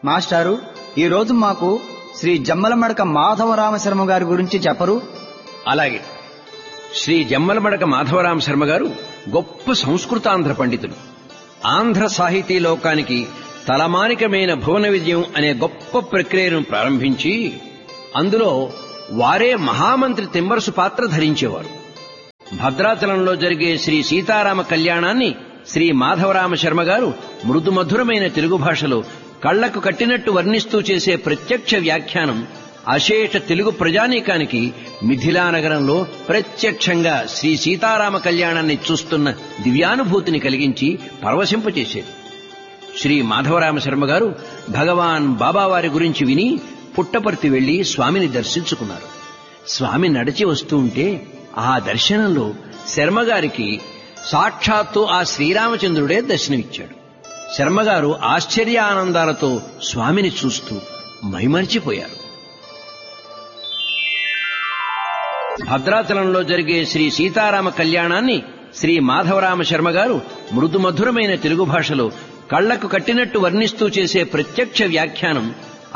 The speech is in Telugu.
మాస్టారు ఈ రోజు మాకు శ్రీ జమ్మలమడక మాధవరామ శర్మ గారి గురించి చెప్పరు అలాగే శ్రీ జమ్మలమడక మాధవరామ శర్మ గారు గొప్ప సంస్కృతాంధ్ర పండితులు ఆంధ్ర సాహితీ లోకానికి తలమానికమైన భువన విజయం అనే గొప్ప ప్రక్రియను ప్రారంభించి అందులో వారే మహామంత్రి తిమ్మరసు పాత్ర ధరించేవారు భద్రాచలంలో జరిగే శ్రీ సీతారామ కళ్యాణాన్ని శ్రీ మాధవరామ శర్మ గారు మృదు మధురమైన తెలుగు భాషలో కళ్లకు కట్టినట్టు వర్ణిస్తూ చేసే ప్రత్యక్ష వ్యాఖ్యానం అశేష తెలుగు ప్రజానీకానికి మిథిలా నగరంలో ప్రత్యక్షంగా శ్రీ సీతారామ కళ్యాణాన్ని చూస్తున్న దివ్యానుభూతిని కలిగించి పరవశింపచేసేది శ్రీ మాధవరామ శర్మ గారు భగవాన్ బాబావారి గురించి విని పుట్టపర్తి వెళ్లి స్వామిని దర్శించుకున్నారు స్వామి నడిచి వస్తూ ఉంటే ఆ దర్శనంలో శర్మగారికి సాక్షాత్తు ఆ శ్రీరామచంద్రుడే దర్శనమిచ్చాడు శర్మగారు ఆశ్చర్యానందాలతో స్వామిని చూస్తూ మైమరిచిపోయారు భద్రాచలంలో జరిగే శ్రీ సీతారామ కళ్యాణాన్ని శ్రీ మాధవరామ శర్మ గారు మృదు మధురమైన తెలుగు భాషలో కళ్లకు కట్టినట్టు వర్ణిస్తూ చేసే ప్రత్యక్ష వ్యాఖ్యానం